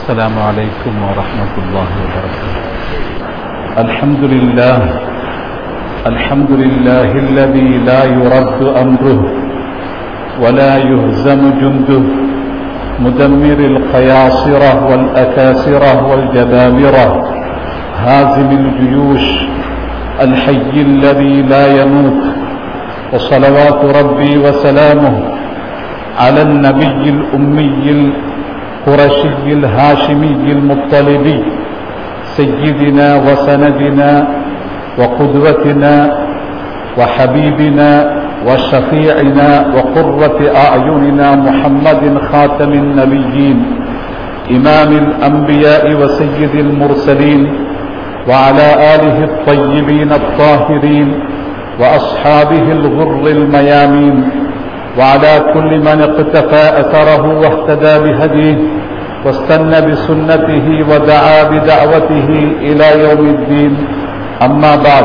السلام عليكم ورحمة الله وبركاته الحمد لله الحمد لله الذي لا يرد أمره ولا يهزم جنده مدمر القياصرة والأكاسرة والجبابرة هازم الجيوش الحي الذي لا يموت وصلوات ربي وسلامه على النبي الأمي القرشي الهاشمي المطلبي سيدنا وسندنا وقدوتنا وحبيبنا وشفيعنا وقرة أعيننا محمد خاتم النبيين إمام الأنبياء وسيد المرسلين وعلى آله الطيبين الطاهرين وأصحابه الغر الميامين وعلى كل من اقتفى أثره واهتدى بهديه واستنى بسنته ودعا بدعوته إلى يوم الدين أما بعد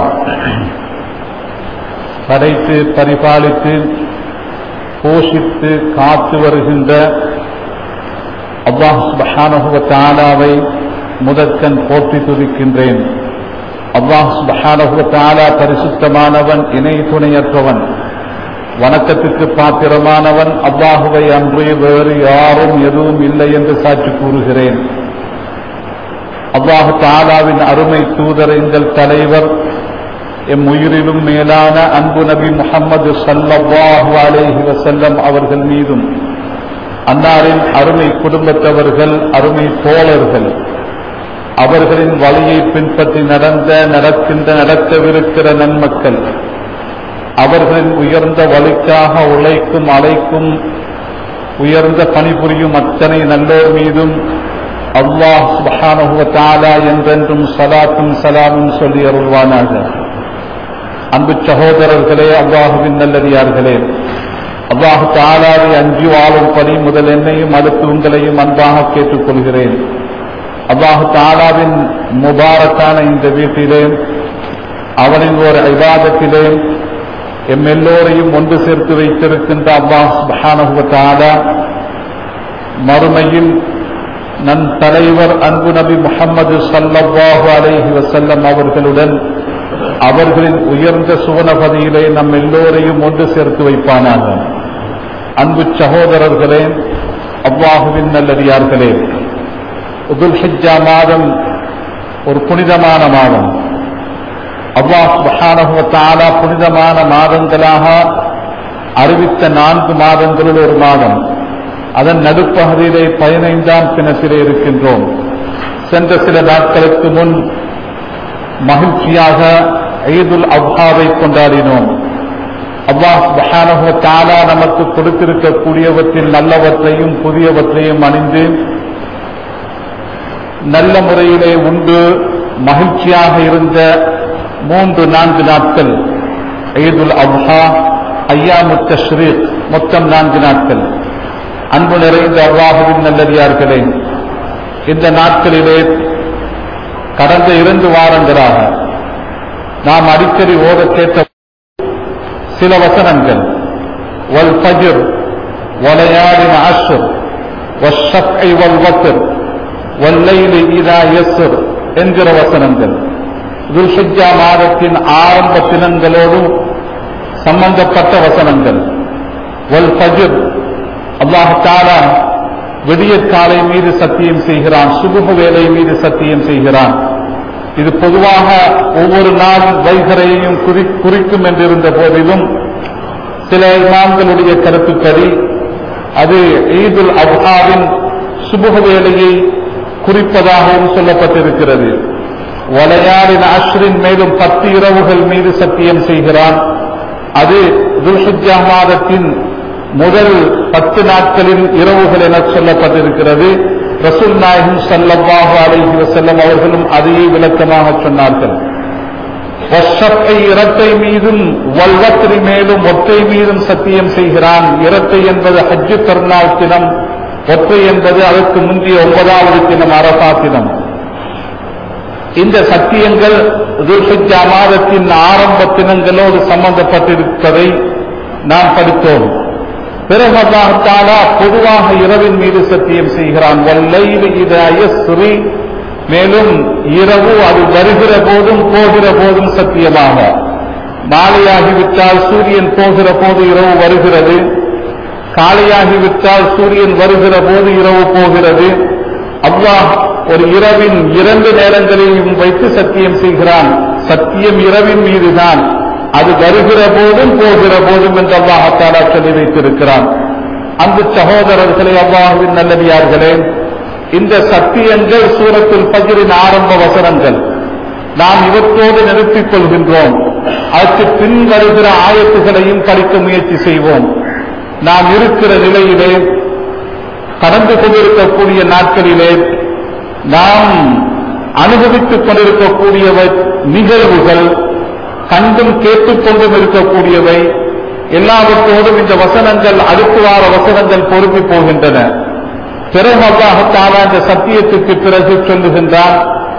படைத்து பரிபாலித்து போஷித்து காத்து வருகின்ற அல்லாஹ் சுபஹானஹுவ தாலாவை முதற்கண் போற்றி துதிக்கின்றேன் அல்லாஹ் சுபஹானஹுவ தாலா பரிசுத்தமானவன் இணை துணையற்றவன் வணக்கத்துக்கு பாத்திரமானவன் அல்லாஹுவை அன்றே வேறு யாரும் எதுவும் இல்லை என்று சாட்சி கூறுகிறேன் அல்லாஹு தாலாவின் அருமை தூதர் எங்கள் தலைவர் எம் உயிரிலும் மேலான அன்பு நபி முகமது சல்லாஹு அலேஹி வசல்லம் அவர்கள் மீதும் அன்னாரின் அருமை குடும்பத்தவர்கள் அருமை தோழர்கள் அவர்களின் வழியை பின்பற்றி நடந்த நடக்கின்ற நடக்கவிருக்கிற நன்மக்கள் அவர்களின் உயர்ந்த வழிக்காக உழைக்கும் அழைக்கும் உயர்ந்த பணிபுரியும் அத்தனை நல்லோர் மீதும் அல்லாஹ் சுபஹானுவ தாலா என்றென்றும் சலாத்தும் சலாமும் சொல்லி அருள்வானாக அன்பு சகோதரர்களே அல்லாஹுவின் நல்லடியார்களே அல்லாஹு தாலாவை அஞ்சு வாழும்படி முதல் என்னையும் அடுத்து உங்களையும் அன்பாக கேட்டுக்கொள்கிறேன் அல்லாஹு தாலாவின் முபாரக்கான இந்த வீட்டிலே அவனின் ஒரு ஐவாதத்திலே எம் எல்லோரையும் ஒன்று சேர்த்து வைத்திருக்கின்ற அல்லாஹ் சுபஹானஹுவ தாலா மறுமையில் நன் தலைவர் அன்பு நபி முகமது சல்லாஹு அலேஹி வசல்லம் அவர்களுடன் அவர்களின் உயர்ந்த சுவனபதியிலே நம் எல்லோரையும் ஒன்று சேர்த்து வைப்பானாக அன்பு சகோதரர்களே அவ்வாஹுவின் நல்லடியார்களே உதுல் ஹிஜா மாதம் ஒரு புனிதமான மாதம் அல்லாஹ் சுபஹானஹுவத்தாலா புனிதமான மாதங்களாக அறிவித்த நான்கு மாதங்களில் ஒரு மாதம் அதன் நடுப்பகுதியிலே பதினைந்தாம் தினத்திலே இருக்கின்றோம் சென்ற சில நாட்களுக்கு முன் மகிழ்ச்சியாக ஈதுல் அவ்ஹாவை கொண்டாடினோம் அல்லாஹ் சுபஹானஹுவத்தாலா நமக்கு கொடுத்திருக்கக்கூடியவற்றில் நல்லவற்றையும் புதியவற்றையும் அணிந்து நல்ல முறையிலே உண்டு மகிழ்ச்சியாக இருந்த மூன்று நான்கு நாட்கள் ஈதுல் அப்ஹா ஐயாமு தஷ்ரீக் மொத்தம் நான்கு நாட்கள் அன்பு நிறைந்த அல்லாஹுவின் நல்லடியார்களே இந்த நாட்களிலே கடந்த இரண்டு வாரங்களாக நாம் அடிக்கடி ஓத கேட்ட சில வசனங்கள் வல் பஜிர் வலையாடின் அஷர் والشفع والوتر والليل إذا يسر என்கிற வசனங்கள் துல்ஹிஜா மாதத்தின் ஆரம்ப தினங்களோடு சம்பந்தப்பட்ட வசனங்கள் வல் ஃபஜர் அல்லாஹ் தாலா விடிய காலை மீது சத்தியம் செய்கிறான் சுபுக வேலை மீது சத்தியம் செய்கிறான் இது பொதுவாக ஒவ்வொரு நாள் வைகரையையும் குறிக்கும் என்றிருந்த போதிலும் சில இமாம்களுடைய கருத்துப்படி அது ஈதுல் அப்ஹாவின் சுபுக வேலையை குறிப்பதாகவும் சொல்லப்பட்டிருக்கிறது வளையாடின் அஸ்ரின் மேலும் பத்து இரவுகள் மீது சத்தியம் செய்கிறான் அது துல்ஹிஜா மாதத்தின் முதல் பத்து நாட்களின் இரவுகள் என சொல்லப்பட்டிருக்கிறது ரசூல் நாயகம் சல்லல்லாஹு அலைஹி வசல்லம் அவர்களும் அதையே விளக்கமாக சொன்னார்கள் இரட்டை மீதும் வல்வத்திரி மேலும் ஒற்றை மீதும் சத்தியம் செய்கிறான் இரட்டை என்பது ஹஜ்ஜு கருநாள் தினம் ஒற்றை என்பது அதற்கு முந்தைய ஒன்பதாவது தினம் அரபா தினம் இந்த சத்தியங்கள் துல்ஹிஜா மாதத்தின் ஆரம்ப தினங்களோடு சம்பந்தப்பட்டிருப்பதை நாம் படித்தோம் பிறகு அல்லாஹாலா பொதுவாக இரவின் மீது சத்தியம் செய்கிறான் வல்லையில் இது அயஸ்ரீ மேலும் இரவு அது வருகிற போதும் போகிற போதும் சத்தியமாக மாலையாகிவிட்டால் சூரியன் போகிற போது இரவு வருகிறது காலையாகிவிட்டால் சூரியன் வருகிற போது இரவு போகிறது அல்லாஹ் ஒரு இரவின் இரண்டு நேரங்களையும் வைத்து சத்தியம் செய்கிறான் சத்தியம் இரவின் மீதுதான் அது வருகிற போதும் போகிற போதும் என்று அல்லாஹாலா சொல்லி வைத்திருக்கிறான் அன்பு சகோதரர்களே அல்லாஹுவின் நல்லடியார்களே இந்த சத்தியங்கள் சூரத்தில் பகிரின் ஆரம்ப வசனங்கள் நாம் இவற்றோடு நிறுத்திக் கொள்கின்றோம் அதற்கு பின் வருகிற ஆயத்துகளையும் படிக்க முயற்சி செய்வோம் நாம் இருக்கிற நிலையிலே கடந்து கொண்டிருக்கக்கூடிய நாட்களிலே நாம் அனுபவித்துக் கொண்டிருக்கக்கூடிய நிகழ்வுகள் கண்டும் கேட்டுக்கொண்டும் இருக்கக்கூடியவை எல்லாவற்றோடும் இந்த வசனங்கள் அடுத்து வார வசனங்கள் பொருந்தி போகின்றன பிறகு அல்லாஹத்தாலா இந்த சத்தியத்துக்கு பிறகு சொல்லுகின்றான்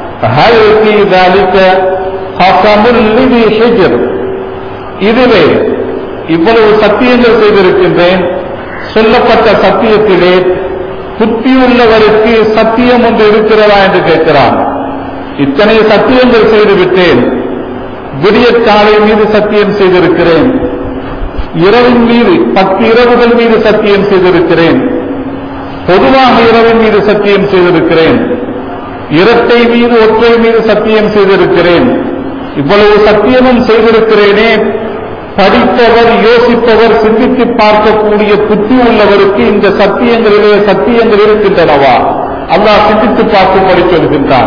இதிலே இவ்வளவு சத்தியங்கள் செய்திருக்கின்றேன் சொல்லப்பட்ட சத்தியத்திலே புத்தியுள்ளவருக்கு சத்தியம் ஒன்று இருக்கிறதா என்று கேட்கிறான் இத்தனை சத்தியங்கள் செய்துவிட்டேன் விடியற்காலை மீது சத்தியம் செய்திருக்கிறேன் இரவின் மீது பத்து இரவுகள் மீது சத்தியம் செய்திருக்கிறேன் பொதுவாக இரவின் மீது சத்தியம் செய்திருக்கிறேன் இரட்டை மீது ஒற்றை மீது சத்தியம் செய்திருக்கிறேன் இவ்வளவு சத்தியமும் செய்திருக்கிறேனே படிப்பவர் யோசிப்பவர் சிந்தித்து பார்க்கக்கூடிய புத்தி உள்ளவருக்கு இந்த சத்தியங்களிலே சத்தியங்கள் இருக்கின்றனவா அல்லாஹ் சிந்தித்து பார்க்கும்படி சொல்கின்றான்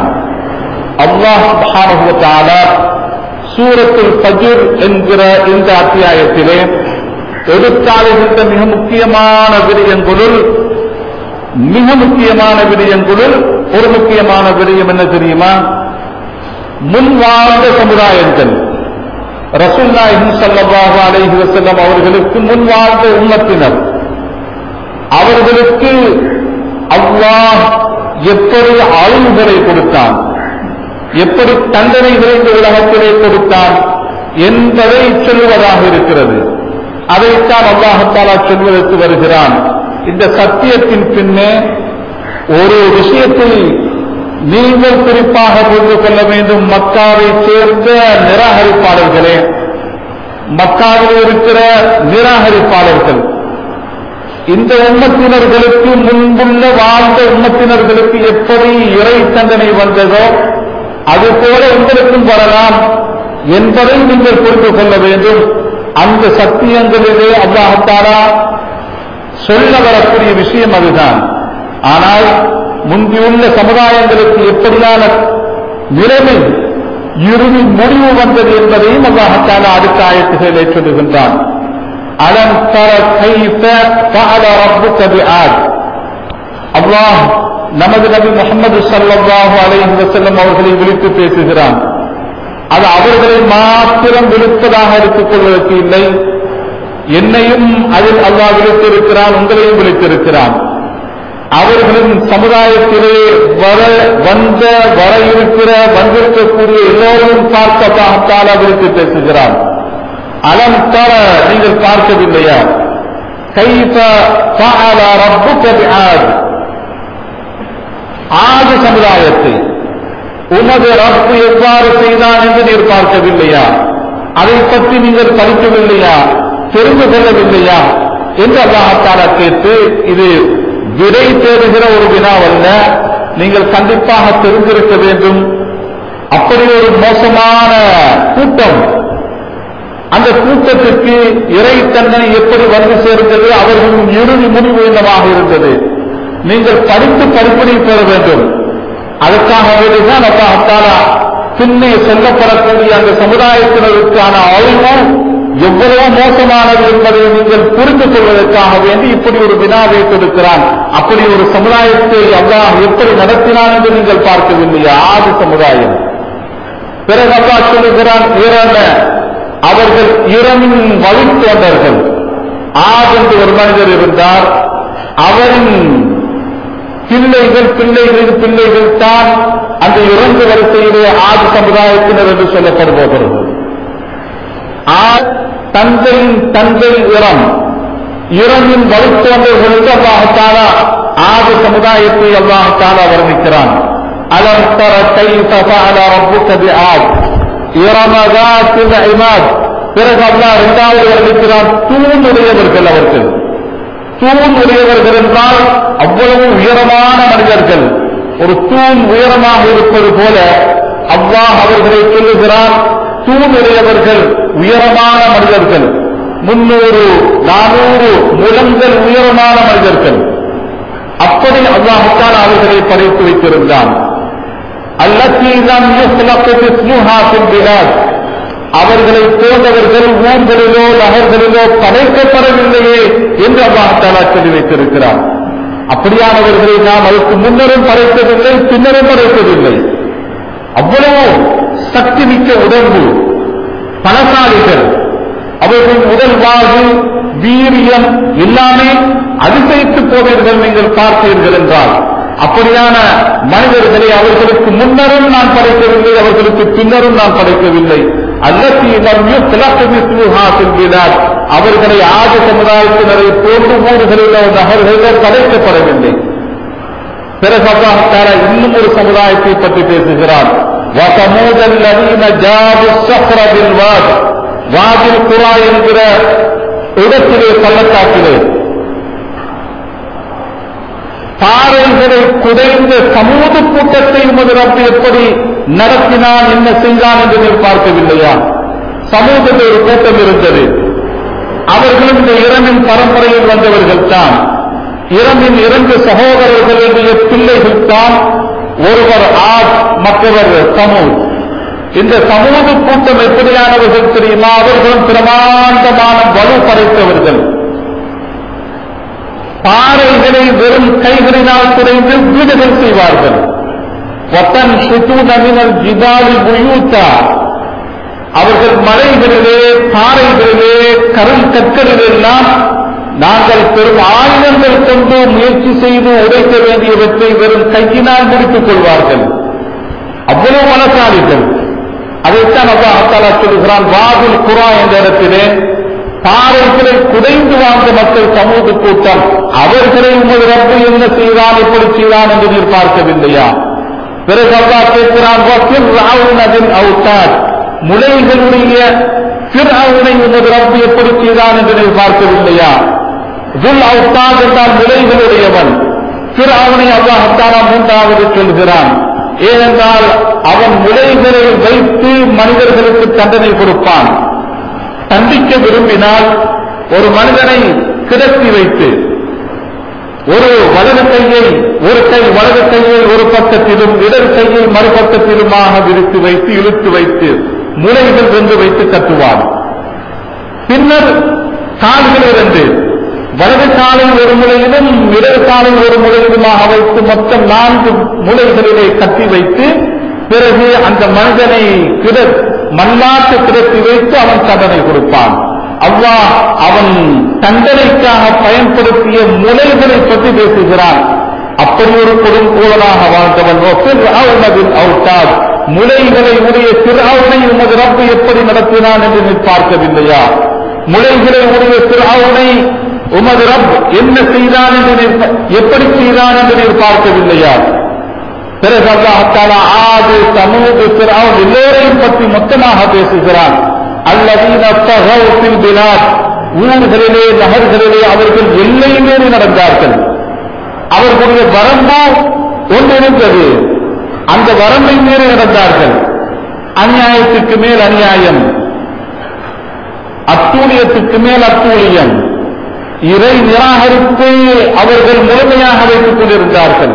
அல்லாஹ் சூரத்தில் பஜுர் என்கிற இந்த அத்தியாயத்திலே எடுத்தாளுகின்ற மிக முக்கியமான விடயங்களுள் மிக முக்கியமான விடயங்களுள் ஒரு முக்கியமான விடயம் என்ன தெரியுமா முன் வாழ்ந்த சமுதாயங்கள் ரசூல்லாஹி ஸல்லல்லாஹு அலைஹி வஸல்லம் அவர்களுக்கு முன் வாழ்ந்த உம்மத்தினர் அவர்களுக்கு அல்லாஹ் எப்படி அழிவுகளை கொடுத்தான் எப்படி தண்டனைகளை இந்த உலகத்திலே கொடுத்தான் என்பதை சொல்லுவதாக இருக்கிறது அதைத்தான் அல்லாஹத்தாலா சொல்வதற்கு வருகிறான் இந்த சத்தியத்தின் பின்னே ஒரு விஷயத்தில் நீங்கள் குறிப்பாக புரிந்து கொள்ள வேண்டும் மக்காவை சேர்ந்த நிராகரிப்பாளர்களே மக்காவில் இருக்கிற நிராகரிப்பாளர்கள் இந்த உம்மத்தினர்களுக்கு முன்புள்ள வாழ்ந்த உம்மத்தினர்களுக்கு எப்படி இறை தண்டனை வந்ததோ அதுபோல உங்களுக்கும் வரலாம் என்பதை நீங்கள் புரிந்து கொள்ள வேண்டும் அந்த சத்தியங்களிலே அல்லாஹத்தாரா சொல்ல வரக்கூடிய விஷயம் அதுதான் ஆனால் முந்தியுள்ள சமுதாயங்களுக்கு எப்படியான நிலைமை இறுதி முடிவு வந்தது என்பதையும் அல்லாஹத்தால அடுத்த ஆயத்துகளிலே சொல்லுகின்றான் அலம் தர கைஃப ஃபஅல ரப்புக பிஆத் அல்லாஹ் நமது நபி முகமது ஸல்லல்லாஹு அலைஹி வஸல்லம் அவர்களை விழித்து பேசுகிறான் அது அவர்களை மாத்திரம் விழுப்பதாக எடுத்துக் கொள்வதற்கு இல்லை என்னையும் அதில் அல்லாஹ் விழித்திருக்கிறான் உங்களையும் விழித்திருக்கிறான் அவர்களின் சமுதாயத்திலே வர வந்த வர இருக்கிற வந்திருக்கக்கூடிய எல்லோரையும் பார்க்கத்தாகத்தால் விழித்து பேசுகிறான் அலம் தர நீங்கள் பார்க்கவில்லையா கைஃப ஃபஅல ரப்புக பிஆத் ஆது சமுதாயத்தை உமது ரப்பு எவ்வாறு செய்தான் என்று நீர் பார்க்கவில்லையா அதை பற்றி நீங்கள் படிக்கவில்லையா தெரிந்து கொள்ளவில்லையா என்று அல்லாஹால கேட்டு இது விடை தேடுகிற ஒரு வினாவல்ல நீங்கள் கண்டிப்பாக தெரிந்திருக்க வேண்டும் அப்படி ஒரு மோசமான கூட்டம் அந்த கூட்டத்திற்கு இறை தண்டனை எப்படி வந்து சேர்ந்தது அவர்களின் இறுதி முடிவு என்னவாக இருந்தது நீங்கள் படித்து படிப்பினை பெற வேண்டும் அதற்காக வேண்டிதான் அல்லாஹாலா பின்னே சொல்லப்படக்கூடிய அந்த சமுதாயத்தினருக்கான அழிவு எவ்வளவு மோசமானது என்பதை நீங்கள் புரிந்து கொள்வதற்காக வேண்டி இப்படி ஒரு வினாவை கொடுக்கிறான் அப்படி ஒரு சமுதாயத்தை அல்லாஹ் எப்படி நடத்தினான் என்று நீங்கள் பார்க்கவில்லையா ஆதி சமுதாயம் பிறகு அல்லாஹ் சொல்லுகிறான் இறந்த அவர்கள் இரமின் வழித்தோன்றர்கள் ஆத் என்று ஒரு மனிதர் இருந்தார் அவரின் பிள்ளைகள் பிள்ளைகளின் பிள்ளைகள் தான் அந்த இறந்து வரிசையிலே ஆதி சமுதாயத்தினர் என்று சொல்லப்படுபவர்கள் ஆ தந்தையின் தந்தை இறம் இரவின் வலுத்தோன்றர்களுக்கு அல்லாஹால ஆது சமுதாயத்தை அல்லாஹால வர்ணிக்கிறான் அலம் தர கைஃப ஃபஅல ரப்புக பிஆத் இரம ذاتில் இமாத் பிறகு அல்லாஹ் இரண்டாவது வர்ணிக்கிறான் தூண் உடையவர்கள் அவர்கள் தூண் உடையவர்கள் என்றால் அவ்வளவு உயரமான மனிதர்கள் ஒரு தூண் உயரமாக இருப்பது போல அல்லாஹ் அவர்களை சொல்லுகிறான் தூண் உடையவர்கள் உயரமான மனிதர்கள் முன்னூறு நானூறு முழங்கள் உயரமான மனிதர்கள் அப்படி அல்லாஹுத்தான் அவர்களை படைத்து வைத்திருந்தான் அல்லத்தீதான் அவர்களை போன்றவர்கள் ஊர்களிலோ நகர்களிலோ படைக்கப்படவில்லையே என்று அல்லாஹாலா சொல்லி வைத்திருக்கிறார் அப்படியானவர்களை நாம் அதற்கு முன்னரும் படைத்ததில்லை பின்னரும் படைத்ததில்லை அவ்வளவு சக்தி மிக்க உடம்பு பலசாலிகள் அவர்கள் உடல் வாழ்வு வீரியம் எல்லாமே அதிசயித்து போவீர்கள் நீங்கள் பார்த்தீர்கள் என்றால் அப்படியான மனிதர்களை அவர்களுக்கு முன்னரும் நான் படைக்கவில்லை அவர்களுக்கு பின்னரும் நான் படைக்கவில்லை அல்லத்தினார் அவர்களை ஆத சமுதாயத்தினரை போன்று ஊர்களிலோ நகர்களிலோ படைக்கப்படவில்லை பிறகு அல்லாஹால இன்னும் ஒரு சமுதாயத்தை பற்றி பேசுகிறார் வசமூதல் நவீன ஜாபு சஃப்ரபில் வாத் வாதில் குரா என்கிற இடத்திலே பள்ளத்தாக்கிலே பாறைகளை குடைந்த சமூக கூட்டத்தை உமது ரப்பு எப்படி நடத்தினான் என்ன செய்தான் என்று நீ பார்க்கவில்லையா சமூகத்தில் ஒரு கூட்டம் இருந்தது அவர்களும் இந்த இரமின் பரம்பரையில் வந்தவர்கள் தான் இரமின் இரண்டு சகோதரர்களுடைய பிள்ளைகள் தான் ஒருவர் ஆத் மற்றவர் சமூக இந்த சமூக கூட்டம் எப்படியானவர்கள் தெரியுமா அவர்களும் பிரமாண்டமான வலு படைத்தவர்கள் பாறைகளை வெறும் கைகளினால் குறைந்து வீடுகள் செய்வார்கள் வத்தன் சுத்தூனமினல் ஜிபாலி புயூத்தா அவர்கள் மலைகளிலே பாறைகளிலே கரும் கற்களிலெல்லாம் நாங்கள் பெரும் ஆயுதங்கள் கொண்டு முயற்சி செய்து உடைக்க வேண்டியவற்றை வெறும் கையினால் முடித்துக் கொள்வார்கள் அவ்வளவு மனசாலிகள் அதைத்தான் அப்பா அத்தாலா சொல்லுகிறான் வாதில் குரா என்ற இடத்திலே பாறைகளை குடைந்து வாழ்ந்த மக்கள் சமூக கூட்டம் அவர்களை உமது ரப்பு என்ன செய்தான் எப்படி செய்தான் என்று நீர் பார்க்கவில்லையா பிறகு அல்லா கேட்கிறான் அவுத்தார் முளைகளுடைய பிறவுனை உமது ரப்பு எப்படி செய்தான் என்று நீர் பார்க்கவில்லையா துல் அவுத்தாத் என்றால் முளைகளுடையவன் பிறவனை அல்லாஹத்தாரா மூன்றாவது சொல்கிறான் ஏனென்றால் அவன் முளைகளை வைத்து மனிதர்களுக்கு தண்டனை கொடுப்பான் தண்டிக்க விரும்பினால் ஒரு மனிதனை கிடத்தி வைத்து ஒரு வலது கையை ஒரு கை வலது கையை ஒரு பக்கத்திலும் இடது கையை மறுபக்கத்திலுமாக விரித்து வைத்து இழுத்து வைத்து முளைகள் ரெண்டு வைத்து கட்டுவான் பின்னர் கால்கள் இரண்டு வலது காலை ஒரு முறையிலும் இடது காலை ஒரு முறையிலுமாக வைத்து மொத்தம் நான்கு முளைகளிலே கட்டி வைத்து பிறகு அந்த மனிதனை கிட மல்லாட்டு கிடத்தி வைத்து அவன் தண்டனை கொடுப்பான் அவ்வா அவன் தண்டனைக்காக பயன்படுத்திய முளைகளை பற்றி பேசுகிறான் அப்படி ஒரு கொடுங்கோலனாக வாழ்ந்தவன் அவுட்டார் முளைகளை உடைய சிறாவுனை உமது ரப்பு எப்படி நடத்தினான் என்று நீ பார்க்கவில்லையா முளைகளை உடைய சிறாவுனை உமது ரப் என்ன செய்தான் என்று நீர் எப்படி செய்தான் என்று நீர் பார்க்கவில்லையா பிறகு அல்லாஹாலா ஆது சமூக பிறகு எல்லோரையும் பற்றி மொத்தமாக பேசுகிறான் அல்லதீன தகவத்தில் பிலாத் ஊர்களிலே நகர்களிலே அவர்கள் எல்லை மீறி நடந்தார்கள் அவர்களுடைய வரம்பு ஒன்றிருந்தது அந்த வரம்பை மீறி நடந்தார்கள் அநியாயத்துக்கு மேல் அநியாயம் அத்தூழியத்துக்கு மேல் அத்தூழியம் இறை நிராகரிப்பை அவர்கள் முழுமையாக வைத்துக் கொண்டிருந்தார்கள்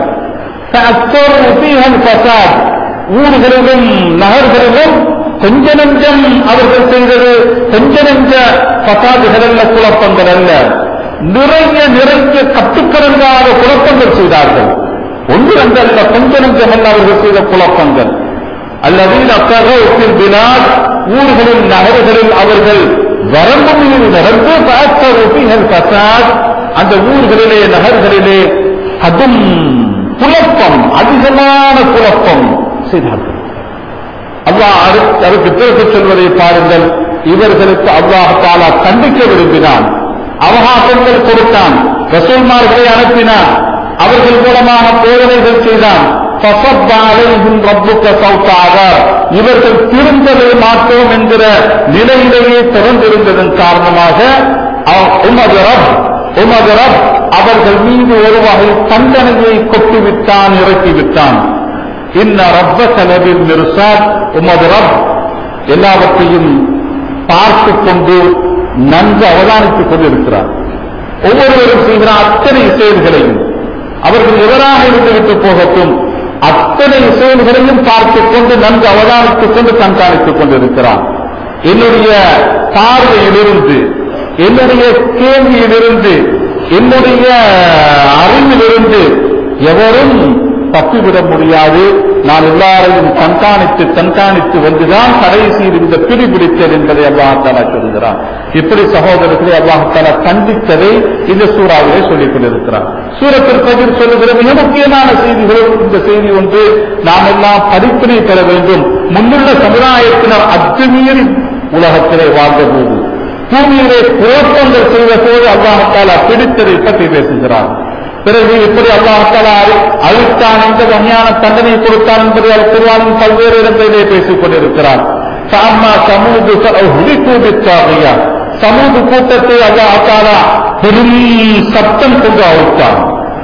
பசாத் ஊர்களிலும் நகர்களிலும் கொஞ்ச நெஞ்சம் அவர்கள் செய்தது கொஞ்ச நெஞ்ச பசாதுகள் அல்ல குழப்பங்கள் அல்ல நிறைய நிறைய கட்டுக்கடங்காத குழப்பங்கள் செய்தார்கள் ஒன்று ரெண்டல்ல கொஞ்ச நெஞ்சம் அல்ல அவர்கள் செய்த குழப்பங்கள் அல்லது அத்தகத்தில் பினால் ஊர்களில் நகர்களில் அவர்கள் வரம்பு மீது நடந்து பாத்தரூபிகள் பசாத் அந்த ஊர்களிலே நகர்களிலே அதும் குழப்பம் அதிகமான குழப்பம் செய்தார்கள் அல்லாஹ் அதுக்கு பிறகு சொல்வதை பாருங்கள் இவர்களுக்கு அல்லாஹ் தாலா கண்டிக்க விரும்பினான் அவகாசங்கள் கொடுத்தான் ரசூல்மார்களை அனுப்பினான் அவர்கள் மூலமாக போதனைகள் செய்தான் فَصَبَّ عَلَيْهِمْ رَبُّكَ سَوْطَ عَذَابٍ. இவர்கள் திருந்தவே மாட்டோம் என்கிற நிலையிலேயே தொடர்ந்திருந்ததன் காரணமாக அவ- உமது ரப் உமது ரப் அவர்கள் மீது ஒரு வகை தண்டனையை கொட்டிவிட்டான் இறக்கிவிட்டான் இன்ன ரப்ப கலவில் மிர்சாத் உமது ரப் எல்லாவற்றையும் பார்த்து கொண்டு நன்கு அவதானித்துக் கொண்டிருக்கிறார் ஒவ்வொருவரும் செய்கிற அத்தனை செயல்களையும் அவர்கள் எவராக இருந்துவிட்டு போகட்டும் அத்தனை செயல்களையும் பார்த்துக் கொண்டு நன்கு அவதானித்துக் கொண்டு கண்காணித்துக் கொண்டிருக்கிறான் என்னுடைய பார்வையிலிருந்து என்னுடைய கேள்வியிலிருந்து என்னுடைய அறிவிலிருந்து எவரும் தப்பிவிட முடியாது நான் எல்லாரையும் கண்காணித்து கண்காணித்து வந்துதான் கடைசியில் இந்த பிடி பிடித்தேன் என்பதை அல்லாஹாலா சொல்கிறான் இப்படி சகோதரர்களை அல்லாஹாலா கண்டித்ததை இந்த சூறாவிலே சொல்லிக் கொண்டிருக்கிறார் சூரத்தில் பதில் சொல்லுகிற மிக முக்கியமான செய்திகள் இந்த செய்தி ஒன்று நாம் எல்லாம் படிப்பினை பெற வேண்டும் முன்னுள்ள சமுதாயத்தினர் அத்துமீறி உலகத்திலே வாழ்ந்தபோது பூமியிலே குழப்பங்கள் செய்தபோது அல்லாஹாலா பிடித்ததை பற்றி பேசுகிறார் பிறகு எப்படி அல்லாஹாலா அழித்தான் என்ற வகையான தண்டனை கொடுத்தான் என்பதை அவர் குர்ஆனின் பல்வேறு இடங்களிலே பேசிக் கொண்டிருக்கிறார் சாமா சமூது ஹுலிகூபித்தாகையா சமூக கூட்டத்தை அல்லாஹாலா பெரும் சப்தம் கொண்டு அழித்தான்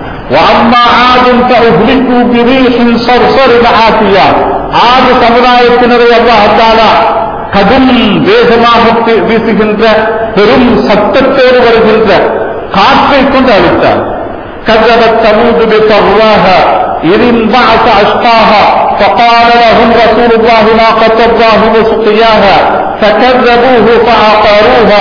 وأما عاد فأهلكوا بريح صرصر عاتية ஆறு சமுதாயத்தினரை அல்லாஹாலா கடும் வேகமாக வீ- வீசுகின்ற பெரும் சத்தத்தோடு வருகின்ற காற்றை கொண்டு அழித்தார் كذبت ثمود بطغواها إذ انبعث أشقاها فقال لهم رسول الله ناقة الله وسقياها فكذبوه فعقروها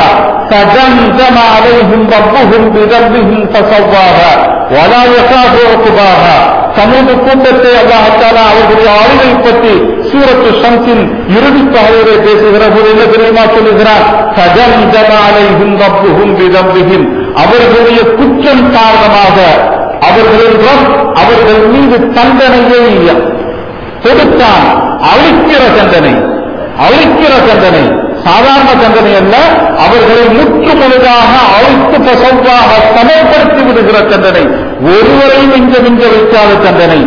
فدمدم عليهم ربهم بذنبهم فسواها ولا يخاف عقباها சமூக கூட்டத்தை அல்லாஹாலா அவர்களுடைய ஆளுகை பற்றி சூரத்து ஷம்சின் இறுதி பகுதியிலே பேசுகிற போது என்ன தெரியுமா சொல்லுகிறார் فَدَمْدَمَ عَلَيْهِمْ رَبُّهُمْ بِذَنبِهِمْ அவர்களுடைய குற்றம் காரணமாக அவர்களின் ரப் அவர்கள் மீது தண்டனையை கொடுத்தான் அழிக்கிற தண்டனை அழிக்கிற தண்டனை சாதாரண தண்டனை அல்ல அவர்களை முற்று முழுதாக அழித்து பசவாக சமப்படுத்தி விடுகிற தண்டனை ஒருவரையும் மிஞ்ச மிஞ்ச வைக்காத தண்டனை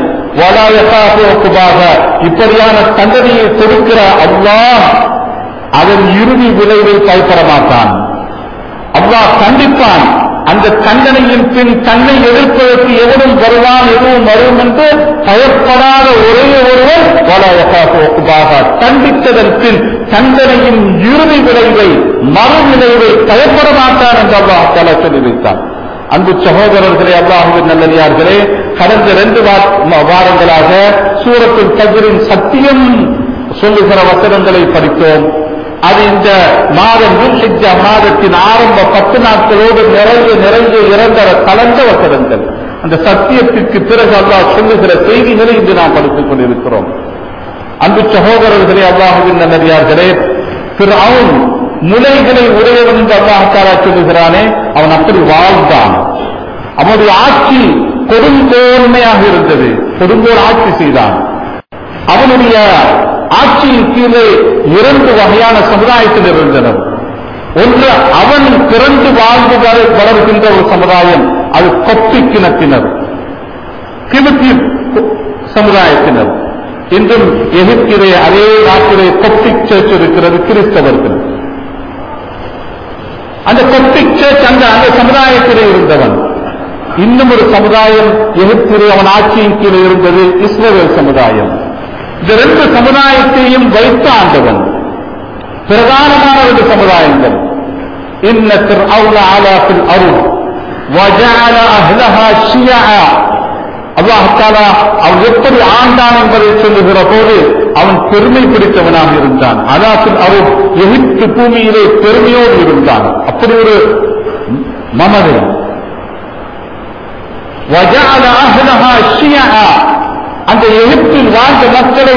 வலாயகாக இப்படியான தண்டனையை கொடுக்கிற அல்லாஹ் அதன் இறுதி விளைவை பயப்பட மாட்டான் அல்லாஹ் கண்டிப்பான் அந்த தண்டனையின் பின் தன்னை எதிர்ப்பதற்கு எவரும் வருவான் எதுவும் வரும் என்று பயப்படாத ஒரே ஒருவர் வலயகாக கண்டித்ததன் பின் தண்டனையின் இறுதி விளைவை மறு விளைவை பயப்பட மாட்டான் என்று அல்லாஹ் தலா சொல்லி வைத்தான் அன்பு சகோதரர்களே அல்லாஹுவின் நல்லடியார்களே கடந்த ரெண்டு வா- ம- வாரங்களாக சூரத்துல் கதிரின் சத்தியம் சொல்லுகிற வசனங்களை படித்தோம் அது இந்த மாதம் துல்ஹிஜ்ஜா மாதத்தின் ஆரம்ப பத்து நாட்களோடு நிறைய நிறைய இறந்தர கலந்த வசனங்கள் அந்த சத்தியத்திற்கு பிறகு அல்லாஹ் சொல்லுகிற செய்திகளை இன்று நாம் படித்துக் கொண்டிருக்கிறோம் அன்பு சகோதரர்களே அல்லாஹுவின் நல்லடியார்களே திரு அவன் முலைகளை உடையவன் என்று அல்லாஹாலா சொல்லுகிறானே அவன் அப்படி வாழ்ந்தான் அவனுடைய ஆட்சி கொடுங்கோன்மையாக இருந்தது கொடுங்கோல் ஆட்சி செய்தான் அவனுடைய ஆட்சியின் கீழே இரண்டு வகையான சமுதாயத்தில் இருந்தனர் ஒன்று அவன் பிறந்து வாழ்ந்து வள- வளர்கின்ற ஒரு சமுதாயம் அது கொப்பிக்கிணத்தினர் கிபத்தி சமுதாயத்தினர் இன்றும் எகிப்திலே அதே நாட்டிலே கொப்பிக் சர்ச் இருக்கிறது கிறிஸ்தவர்கள் அந்த கொப்பிக் சர்ச் அந்த அந்த சமுதாயத்திலே இருந்தவன் இன்னும் ஒரு சமுதாயம் எகிப்திலே அவன் ஆட்சியின் கீழே இருந்தது இஸ்ரவேல் சமுதாயம் இந்த ரெண்டு சமுதாயத்தையும் வைத்த ஆண்டவன் பிரதானமான ரெண்டு சமுதாயங்கள் இன்ன فرعون علا في الأرض وجعل أهلها شيعا அல்லாஹ் தாலா அவன் எப்படி ஆண்டான் என்பதை சொல்லுகிற போது அவன் பெருமை பிடித்தவனாக இருந்தான் அதாத்தில் அவன் எகிப்து பூமியிலே பெருமையோடு இருந்தான் அப்படி ஒரு மமதை وجعل أهلها شيعا அந்த எகிப்தில் வாழ்ந்த மக்களை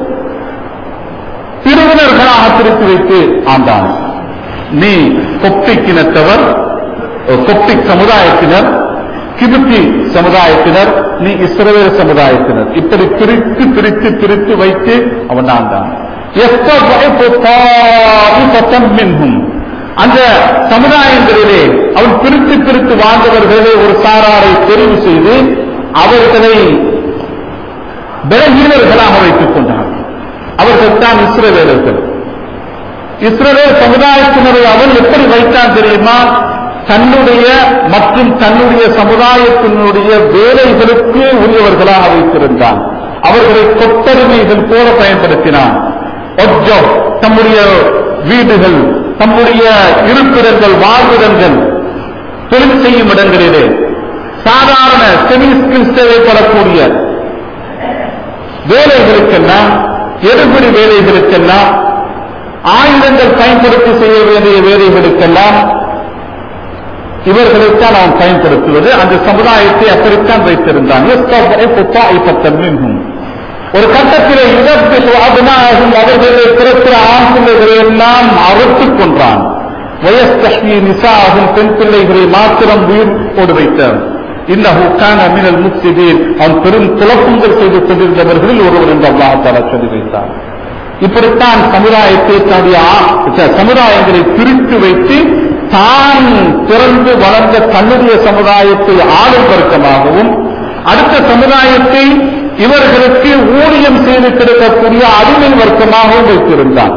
பிரிவினர்களாக பிரித்து வைத்து ஆண்டான் நீ கொப்பிக்கினத்தவர் கொப்பிக் சமுதாயத்தினர் கிபித்தி சமுதாயத்தினர் நீ இஸ்ரவேல் சமுதாயத்தினர் இப்படி பிரித்து பிரித்து பிரித்து வைத்து அவன் ஆண்டான் يستضعف طائفة منهم அந்த சமுதாயங்களிலே அவன் பிரித்து பிரித்து வாழ்ந்தவர்களை ஒரு சாராரை தெரிவு செய்து அவர்களை பலகீனர்களாக வைத்துக் கொண்டார் அவர்கள் தான் இஸ்ரவேலர்கள் இஸ்ரவேல் சமுதாயத்தினரை அவன் எப்படி வைத்தான் தெரியுமா தன்னுடைய மற்றும் தன்னுடைய சமுதாயத்தினுடைய வேலைகளுக்கு உரியவர்களாக வைத்திருந்தான் அவர்களை கொத்தருமைகள் போல பயன்படுத்தினான் ஒஜோ தம்முடைய வீடுகள் தம்முடைய இருப்பிடங்கள் வாழ்விடங்கள் தொழில் செய்யும் இடங்களிலே சாதாரண செமி ஸ்கில்ஸ் தேவைப்படக்கூடிய வேலைகளுக்கெல்லாம் எடுபடி வேலைகளுக்கெல்லாம் ஆயுதங்கள் பயன்படுத்தி செய்ய வேண்டிய வேலைகளுக்கெல்லாம் இவர்களைத்தான் அவன் பயன்படுத்துவது அந்த சமுதாயத்தை அப்படித்தான் வைத்திருந்தான் ஒரு கட்டத்திலே இதற்கு அபிநாயகம் அவர்களை பிறக்கிற ஆண் பிள்ளைகளை எல்லாம் அறுத்துக் கொன்றான் வயஸ்கஷ்மி நிசாகும் பெண் பிள்ளைகளை மாத்திரம் உயிர் போடு வைத்தான் இன்னஹு கான மினல் முக்சிதீன் அவன் பெரும் குழப்பங்கள் செய்து கொண்டிருந்தவர்களில் ஒருவர் என்று அல்லாஹால சொல்லி வைத்தார் இப்படித்தான் சமுதாயத்தை தன்னுடைய ஆ- சமுதாயங்களை பிரித்து வைத்து தான் பிறந்து வளர்ந்த தன்னுடைய சமுதாயத்தை ஆளும் வர்க்கமாகவும் அடுத்த சமுதாயத்தை இவர்களுக்கு ஊழியம் செய்து கிடைக்கக்கூடிய அடிமை வர்க்கமாகவும் வைத்திருந்தான்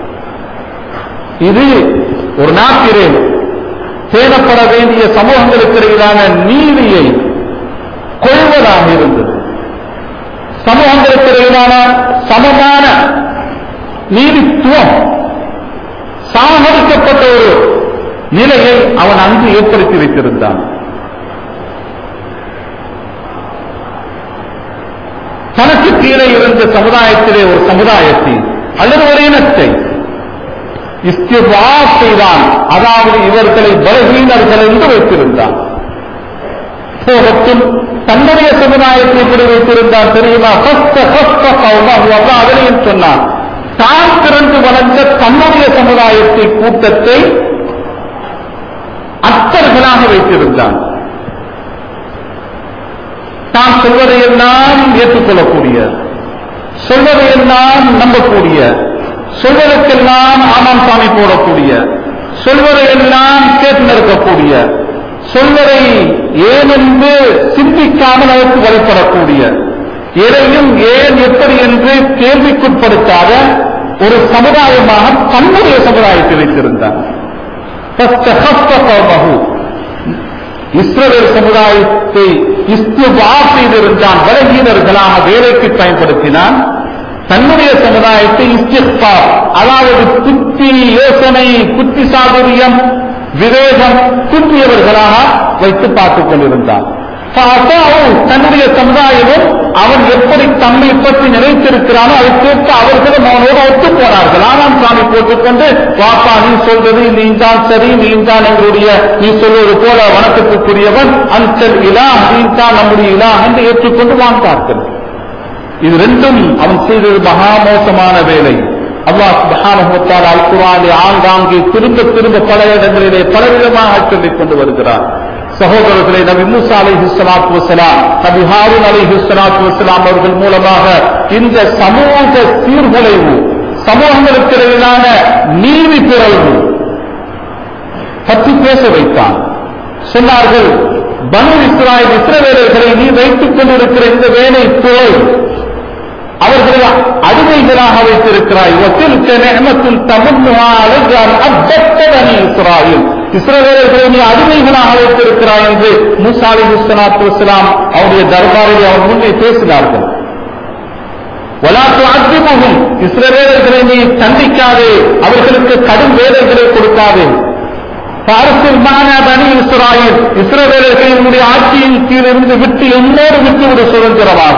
இது ஒரு நாட்டிலே பேணப்பட வேண்டிய சமூகங்களுக்கு இடையிலான நீதியை கொள்வதாக இருந்தது சமூகங்களுக்கு இடையிலான சமமான நீதித்துவம் சாகரிக்கப்பட்ட ஒரு நிலையை அவன் அங்கு ஏற்படுத்தி வைத்திருந்தான் தனக்கு கீழே இருந்த சமுதாயத்திலே ஒரு சமுதாயத்தை அல்லது ஒரு இனத்தை இஸ்திவா செய்தான் அதாவது இவர்களை பலகீனர்கள் என்று வைத்திருந்தான் போகட்டும் தன்னுடைய சமுதாயத்தை இப்படி வைத்திருந்தான் தெரியுமா ஹஸ்த ஹஸ்த கௌமஹு அல்லாஹ் அதிலையும் சொன்னான் தான் திரண்டு வளர்ந்த தன்னுடைய சமுதாயத்தை கூட்டத்தை அத்தர்களாக வைத்திருந்தான் தான் சொல்வதையெல்லாம் ஏற்றுக்கொள்ளக்கூடிய சொல்வதையெல்லாம் நம்பக்கூடிய சொல்வதற்கெல்லாம் ஆமாம் சாமி போடக்கூடிய சொல்வதையெல்லாம் கேட்டு நிற்கக்கூடிய சொல்வதை ஏனென்று சிந்திக்காமல் அதற்கு வழிபடக்கூடிய எதையும் ஏன் எப்படி என்று கேள்விக்குட்படுத்தாத ஒரு சமுதாயமாக தன்னுடைய சமுதாயத்தை வைத்திருந்தார் இஸ்ரவேல் சமுதாயத்தை இஸ்துவா செய்திருந்தான் பலகீனர்களாக வேலைக்கு பயன்படுத்தினான் தன்னுடைய சமுதாயத்தை இஸ்திஃபா அதாவது புத்தி யோசனை புத்தி சாதுரியம் விவேகம் குன்றியவர்களாக வைத்து பார்த்துக் கொண்டிருந்தான் தன்னுடைய சமுதாயமும் அவன் எப்படி தம்மை பற்றி நினைத்திருக்கிறானோ அதை கேட்டு அவர்களும் அவனோடு ஒத்து போனார்கள் ஆனாம் சாமி போட்டுக்கொண்டு வாப்பா நீ சொல்றது நீ தான் சரி நீ தான் எங்களுடைய நீ சொல்வது போல வணக்கத்துக்குரியவன் அன்சல் இலா நீ தான் நம்முடைய இலா என்று ஏற்றுக்கொண்டு வாழ்ந்தார்கள் இது ரெண்டும் அவன் செய்தது மகா மோசமான வேலை அல்லாஹ் சுப்ஹானஹு வ தஆலா அல் குர்ஆனில் ஆங்காங்கே திரும்ப திரும்ப பல இடங்களிலே பலவிதமாக சொல்லிக் கொண்டு வருகிறார் சகோதரர்களே நபி மூசா அலைஹி ஸலாத்து வஸலாம் நபி ஹாரூன் அலைஹி ஸலாத்து வஸலாம் அவர்கள் மூலமாக இந்த சமூக சீர்குலைவு சமூகங்களுக்கு இடையிலான நீதி பிறழ்வு பற்றி பேச வைத்தான் சொன்னார்கள் பனு இஸ்ராயல் இஸ்ரவேலர்களை நீ வைத்துக் கொண்டிருக்கிற இந்த வேலை பிழை அவர்களை அடிமைகளாக வைத்திருக்கிறாய் வத்திருக்க நேமத்தில் தமிழ்நாடு இஸ்ராயில் இஸ்ரவேலர்களை நீ அடிமைகளாக வைத்திருக்கிறாய் என்று மூசாலி ஹுஸ்லாத்து வஸ்லாம் அவருடைய தர்பாரில் அவர் முன்னே பேசினார்கள் வலாத்து அத்திமுகம் இஸ்ரவேலர்களை நீ தண்டிக்காதே அவர்களுக்கு கடும் வேலைகளை கொடுக்காதே பாரசில் மானா பனி இஸ்ராயில் இஸ்ரவேலர்களினுடைய ஆட்சியின் கீழ் இருந்து விட்டு என்னோடு விட்டுவிடு சுதந்திரமாக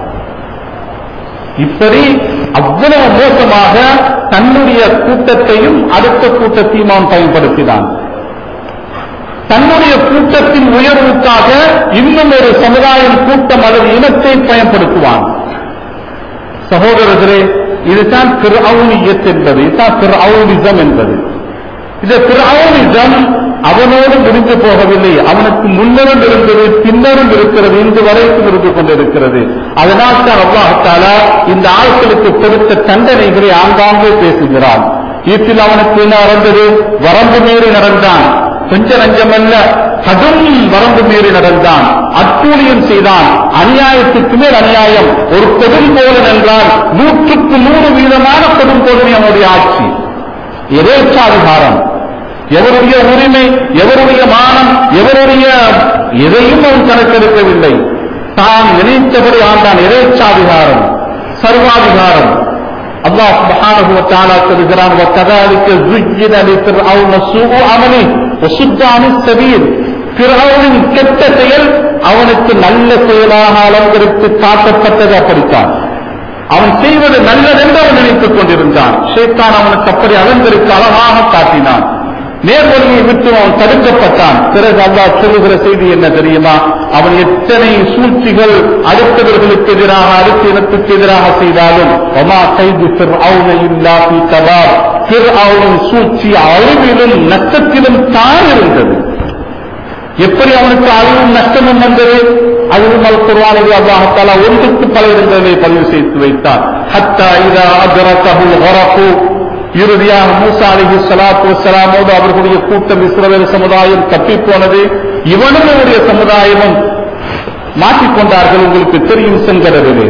இப்படி அவ்வளவு மோசமாக தன்னுடைய கூட்டத்தையும் அடுத்த கூட்டத்தையும் அவன் பயன்படுத்தினான் தன்னுடைய கூட்டத்தின் உயர்வுக்காக இன்னும் ஒரு சமுதாயம் கூட்டம் அல்லது இனத்தை பயன்படுத்துவான் சகோதரர்களே இதுதான் பிறவுனியத் என்பது இதுதான் பிறவுனிசம் என்பது இந்த பிறவுனிசம் அவனோடு முடிந்து போகவில்லை அவனுக்கு முன்னரும் இருந்தது பின்னரும் இருக்கிறது இன்று வரைக்கும் இருந்து கொண்டிருக்கிறது அதனால் தான் அல்லாஹாலா இந்த ஆட்களுக்கு கொடுத்த தண்டனைகளை ஆங்காங்கே பேசுகிறான் வீட்டில் அவனுக்கு என்ன நடந்தது வரம்பு மீறி நடந்தான் கொஞ்ச நஞ்சமல்ல கடும் வரம்பு மீறி நடந்தான் அட்டூழியம் செய்தான் அநியாயத்துக்கு மேல் அநியாயம் ஒரு கொடுங்கோலன் என்றால் நூற்றுக்கு நூறு வீதமான கொடுங்கோலன் அவனுடைய ஆட்சி எதேச்சாதிகாரம் எவருடைய உரிமை எவருடைய மானம் எவருடைய எதையும் அவன் கணக்கெடுக்கவில்லை தான் நினைத்தபடி ஆண்டான் எதேச்சாதிகாரம் சர்வாதிகாரம் அல்லாஹ் சுப்ஹானஹு வ தஆலா சொல்கிறான் وكذلك زين لفرعون سوء عمله وصد عن السبيل பிறவுனின் கெட்ட செயல் அவனுக்கு நல்ல செயலாக அலங்கரித்து காட்டப்பட்டது அப்படித்தான் அவன் செய்வது நல்லதென்று அவன் நினைத்துக் கொண்டிருந்தான் ஷேத்தான் அவனுக்கு அப்படி அலங்கரித்து அழகாக காட்டினான் நேர்வழியை விட்டு அவன் தடுக்கப்பட்டான் பிறகு அல்லாஹ் சொல்லுகிற செய்தி என்ன தெரியுமா அவன் எத்தனை சூழ்ச்சிகள் அடுத்தவர்களுக்கு எதிராக அடுத்த இனத்துக்கு எதிராக செய்தாலும் ஒமா கைது இல்லா பி கபார் பிறவுனின் சூழ்ச்சி அழிவிலும் நஷ்டத்திலும் தான் இருந்தது எப்படி அவனுக்கு அழிவும் நஷ்டமும் வந்தது அதுவும் அல் குர்வானில் அல்லாஹாலா ஒன்றுக்கு பல இடங்களை பதிவு செய்து வைத்தார் ஹத்தா இதா அஜரத்தஹுல் ஹரகு இறுதியாக மூசா அலிஹி சலாத்து வசலாமோடு அவர்களுடைய கூட்டம் இஸ்ரவேல் சமுதாயம் தப்பிப் போனது இவனும் அவருடைய சமுதாயமும் மாற்றிக்கொண்டார்கள் உங்களுக்கு தெரியும் சென்கிறதிலே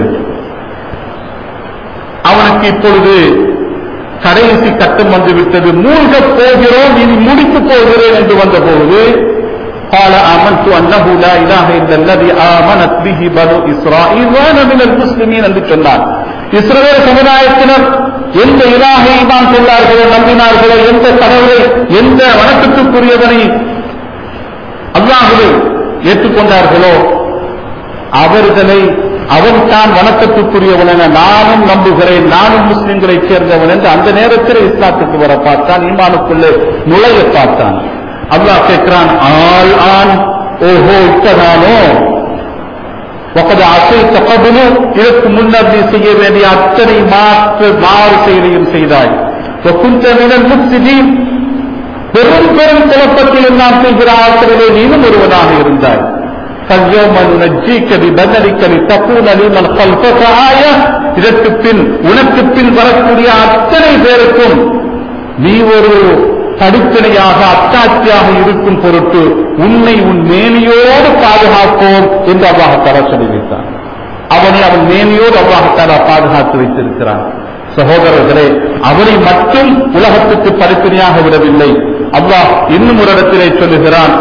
அவனுக்கு இப்பொழுது கடைசி கட்டம் வந்துவிட்டது மூழ்கப் போகிறோம் இனி முடிக்கப் போகிறேன் என்று வந்தபோது قال آمنت أنه لا إله إلا الذي آمنت به بنو إسرائيل وأنا من المسلمين என்று சொன்னார் இஸ்ரவேல் சமுதாயத்தினர் எந்த இலாகை ஈமான் கொண்டார்களோ நம்பினார்களோ எந்த கடவுளை எந்த வணக்கத்துக்குரியவனை அல்லாஹுவை ஏற்றுக்கொண்டார்களோ அவர்களை அவன் தான் வணக்கத்துக்குரியவன் என நானும் நம்புகிறேன் நானும் முஸ்லிம்களைச் சேர்ந்தவன் என்று அந்த நேரத்தில் இஸ்லாத்துக்கு வர பார்த்தான் ஈமானுக்குள்ளே நுழைய பார்த்தான் அல்லாஹ் கேட்கிறான் ஆள் ஆண் ஓஹோ இப்பதானோ ஒக்கது அசை தகவலு இதற்கு முன்னர் நீ செய்ய வேண்டிய அத்தனை மாற்று மாறு செயலையும் செய்தாய் ஒக்குந்தமிழன் முஸ்லிம் பெரும் பெரும் குழப்பத்தில் எல்லாம் செய்கிற ஆசிரியரை நீனும் ஒருவனாக இருந்தாய் فاليوم ننجيك ببدنك لتكون لمن خلفك آية இதற்கு பின் உனக்கு பின் வரக்கூடிய அத்தனை பேருக்கும் நீ ஒரு படிப்பினையாக அத்தாட்சியாக இருக்கும் பொருட்டு உன்னை உன் மேனியோடு பாதுகாப்போம் என்று அவ்வாகத்தாரா சொல்லி வைத்தார் அவனை அவன் மேனியோடு அவ்வாகத்தாரா பாதுகாத்து வைத்திருக்கிறான் சகோதரர்களே அவனை மட்டும் உலகத்துக்கு படிப்பினையாக விடவில்லை அல்லாஹ் இன்னும் ஒரு இடத்திலே சொல்லுகிறான்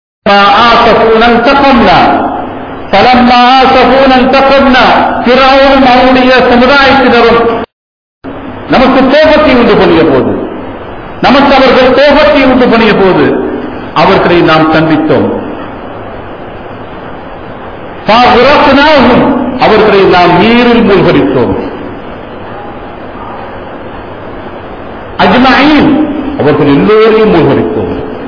பிறவும் அவனுடைய சமுதாயத்தினரும் நமக்கு கோபத்தை உண்டு பண்ணிய போது நமக்கு அவர்கள் கோபத்தை உண்டு பண்ணிய போது அவர்களை நாம் கண்டித்தோம் அவர்களை நாம் நீரில் மூழ்கடித்தோம் அஜ்மாயின் அவர்கள் எல்லோரையும் மூழ்கடித்தோம்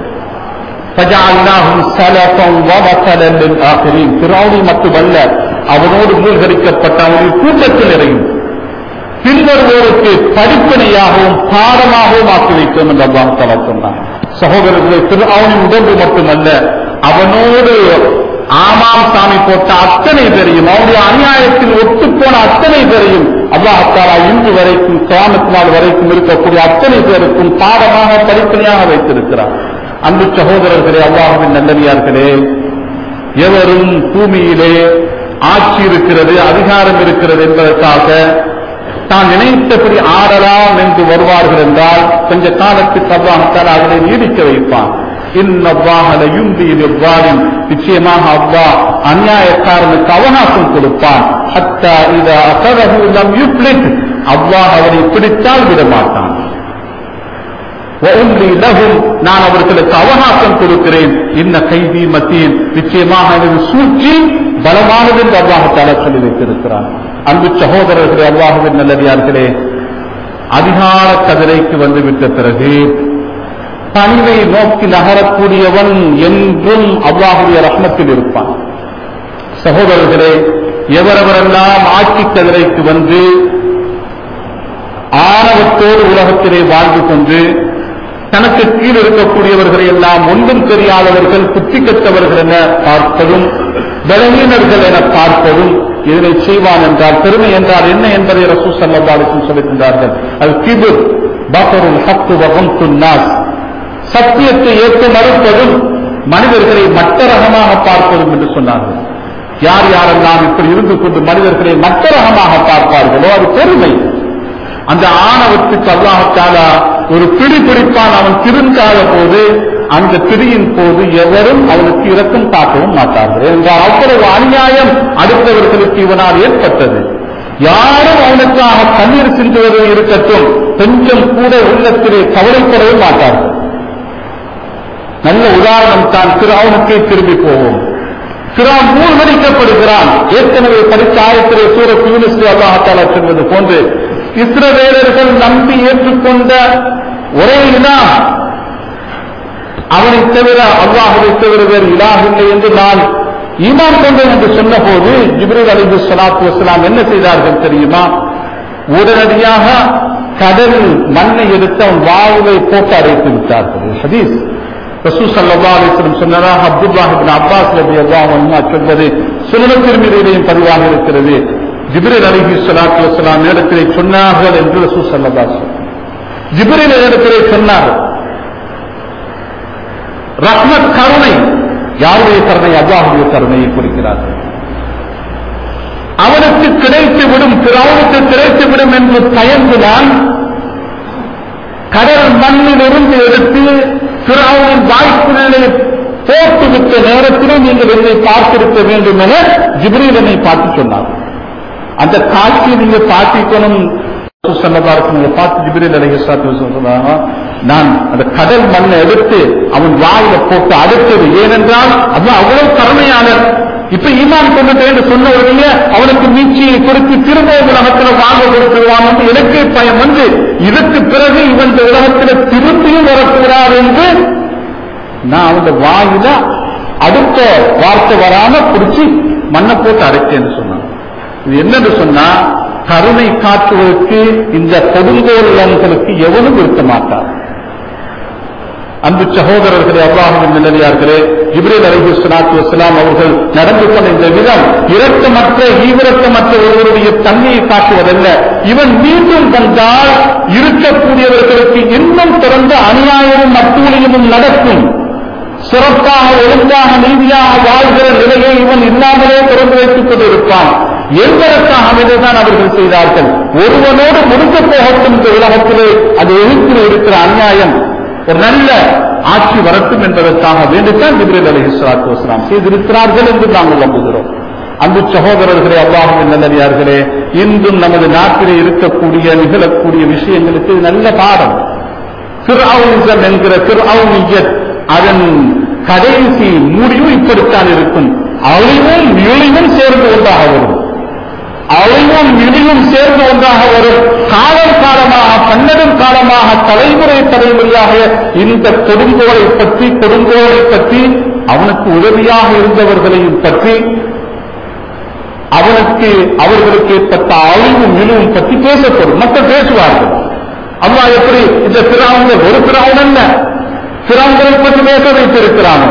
பிறவுனை மட்டுமல்ல அவனோடு மூழ்கடிக்கப்பட்ட அவனுடைய கூட்டத்தில் இறையும் பின்வருவோருக்கு படிப்பினையாகவும் பாடமாகவும் ஆக்கி வைத்தோம் என்று அல்லாஹ் தலா சொன்னான் சகோதரர்களை அவனின் உடம்பு மட்டுமல்ல அவனோடு ஆமாம் சாமி போட்ட அத்தனை பேரையும் அவனுடைய அநியாயத்தில் ஒத்துப்போன அத்தனை பேரையும் அல்லாஹாலா இன்று வரைக்கும் கிராமத்து நாள் வரைக்கும் இருக்கக்கூடிய அத்தனை பேருக்கும் பாடமாக படிப்பினையாக வைத்திருக்கிறார் அன்பு சகோதரர்களே அல்லாஹுவின் நல்லடியார்களே எவரும் பூமியிலே ஆட்சி இருக்கிறது அதிகாரம் இருக்கிறது என்பதற்காக தான் நினைத்தபடி ஆடலாம் என்று வருவார்கள் என்றால் கொஞ்ச காலத்துக்கு அவ்வாஹத்தால் அதனை நீடிக்க வைப்பான் நிச்சயமாக அவ்வா அந்நியாயக்காரனுக்கு அவகாசம் கொடுப்பான் அல்லாஹ் அவரை பிடித்தால் விட மாட்டான் நான் அவர்களுக்கு அவகாசம் கொடுக்கிறேன் இன்ன கைதி மத்தியில் நிச்சயமாக எனது சூழ்ச்சி பலமானது என்று அல்லாஹால சொல்லி வைத்திருக்கிறான் அன்பு சகோதரர்களே அல்லாஹுவின் நல்லடியார்களே அதிகார கதிரைக்கு வந்துவிட்ட பிறகு பணிவை நோக்கி நகரக்கூடியவன் என்றும் அல்லாஹுடைய ரத்னத்தில் இருப்பான் சகோதரர்களே எவரவரெல்லாம் ஆட்சி கதிரைக்கு வந்து ஆணவத்தோடு உலகத்திலே வாழ்ந்து கொண்டு தனக்கு கீழ் இருக்கக்கூடியவர்களை எல்லாம் ஒன்றும் தெரியாதவர்கள் புத்தி கற்றவர்கள் என பார்ப்பதும் பலவீனர்கள் என பார்ப்பதும் இதனை செய்வான் என்றால் பெருமை என்றால் என்ன என்பதை ரசூ சல்லாலிசம் சொல்லுகின்றார்கள் அது கிபுர் பஃபருல் ஹக்கு வகம்துன் நாஸ் சத்தியத்தை ஏற்க மறுப்பதும் மனிதர்களை மட்ட ரகமாக பார்ப்பதும் என்று சொன்னார்கள் யார் யாரெல்லாம் இப்படி இருந்து கொண்டு மனிதர்களை மட்ட ரகமாக பார்ப்பார்களோ அது பெருமை அந்த ஆணவத்துக்கு அல்லாஹாலா ஒரு பிடி பிடிப்பான் அவன் திருந்தாத போது அந்த பிடியின் போது எவரும் அவனுக்கு இரக்கம் காட்டவும் மாட்டார்கள் என்றால் அவ்வளவு அநியாயம் அடுத்தவர்களுக்கு இவனால் ஏற்பட்டது யாரும் அவனுக்காக கண்ணீர் சிந்துவது இருக்கட்டும் கொஞ்சம் கூட உள்ளத்திலே கவலைப்படவே மாட்டார்கள் நல்ல உதாரணம் தான் திராவுனுக்கே திரும்பி போவோம் திரான் மூழ்கடிக்கப்படுகிறான் ஏற்கனவே படித்த ஆயத்திலே சூரத் யூனிஸ் அல்லாஹாலா சொல்வது போன்று இஸ்ரவேலர்கள் நம்பி ஏற்றுக்கொண்ட ஒரே இனம் அவனை தவிர அல்லாஹுவை தவிர வேறு இலாக இல்லை என்று நான் ஈமான் கொண்டேன் என்று சொன்னபோது ஜிப்ரீல் அலிபு சலாத்து வசலாம் என்ன செய்தார்கள் தெரியுமா உடனடியாக கடலில் மண்ணை எடுத்து அவன் வாயுவை போட்டு அடைத்து விட்டார்கள் ஹதீஸ் ரசூ சல்லா அலிஸ்லம் சொன்னதாக அப்துல்லாஹிபின் அப்பாஸ் ரபி அல்லாஹ் சொல்வது சுனன திருமதியிலையும் பதிவாக இருக்கிறது ஜிப்ரில் அலிஹி சலாத்து வசலாம் நேரத்திலே சொன்னார்கள் என்று ரசூ சல்லா ஜிப்ரில் நேரத்திலே சொன்னார்கள் ரஹ்மத் கருணை யாருடைய கருணை அல்லாஹுடைய கருணையை குறிக்கிறார்கள் அவனுக்கு கிடைத்து விடும் பிறவுக்கு கிடைத்து விடும் என்று பயந்துதான் கடல் மண்ணிலிருந்து எடுத்து பிறவுவின் வாய்ப்புகளை போட்டுவிட்ட நேரத்திலே நீங்கள் என்னை பார்த்திருக்க வேண்டும் என ஜிப்ரீல் என்னை பார்த்து சொன்னார் அந்த காட்சியை நீங்க பார்த்திக்கணும் நீங்க பார்த்து ஜிப்ரீல் அலைஹி சொன்னாங்க நான் அந்த கடல் மண்ணை எடுத்து அவன் வாயில போட்டு அடுத்தது ஏனென்றால் அது அவ்வளவு கருணையாளர் இப்ப ஈமான் கொண்டுட்டேன் என்று சொன்ன உடனே அவனுக்கு மீட்சியை கொடுத்து திரும்ப உலகத்தில் வாங்க கொடுத்துருவான் என்று எனக்கே பயம் வந்து இதற்கு பிறகு இவன் இந்த உலகத்தில் திரும்பியும் வரக்கூடாது என்று நான் அவன் வாயில அடுத்த வார்த்தை வராம பிடிச்சி மண்ணை போட்டு அடைச்சேன்னு சொன்னான் இது என்னன்னு சொன்னா கருணை காட்டுவதற்கு இந்த கொடுங்கோலர்களுக்கு எவனும் இருக்க மாட்டார் அன்பு சகோதரர்களே அல்லாஹுவின் நிலையார்களே இப்ரேல் அலிஹி சலாத்து வசலாம் அவர்கள் நடந்து கொண்ட இந்த விதம் இரக்கமற்ற ஈவிரக்கமற்ற ஒருவருடைய தன்மையை காட்டுவதல்ல இவன் மீண்டும் வந்தால் இருக்கக்கூடியவர்களுக்கு இன்னும் தொடர்ந்து அநியாயமும் அட்டூழியமும் நடக்கும் சிறப்பாக ஒழுங்காக நீதியாக வாழ்கிற நிலையை இவன் இல்லாமலே திறந்து வைத்துக் கொண்டிருப்பான் என்பதற்காக இதுதான் அவர்கள் செய்தார்கள் ஒருவனோடு முடிக்க போகட்டும் இந்த உலகத்திலே அது எழுத்தில் இருக்கிற அநியாயம் ஒரு நல்ல ஆட்சி வரட்டும் என்பதற்காக வேண்டித்தான் ஜிப்ரேல் அலி இஸ்லாத்து வஸ்லாம் செய்திருக்கிறார்கள் என்று நாங்கள் நம்புகிறோம் அன்பு சகோதரர்களே அல்லாஹுவின் நல்லடியார்களே இன்றும் நமது நாட்டிலே இருக்கக்கூடிய நிகழக்கூடிய விஷயங்களுக்கு இது நல்ல பாடம் திரு என்கிற திரு அதன் கடைசி முடிவு இப்படித்தான் இருக்கும் அழிவும் இழிவும் சேர்ந்து ஒன்றாக வரும் அழிவும் இழிவும் சேர்ந்து ஒன்றாக வரும் காலம் காலமாக பன்னெடும் காலமாக தலைமுறை தலைமுறையாக இந்த கொடுங்கோலை பற்றி கொடுங்கோலை பற்றி அவனுக்கு உதவியாக இருந்தவர்களையும் பற்றி அவனுக்கு அவர்களுக்கு ஏற்பட்ட அழிவும் இழிவும் பற்றி பேசப்படும் மக்கள் பேசுவார்கள் அம்மா எப்படி இந்த பிராவுங்கள் ஒரு பிராவன் அல்ல பிறங்களை பற்றி பேச வைத்திருக்கிறானோ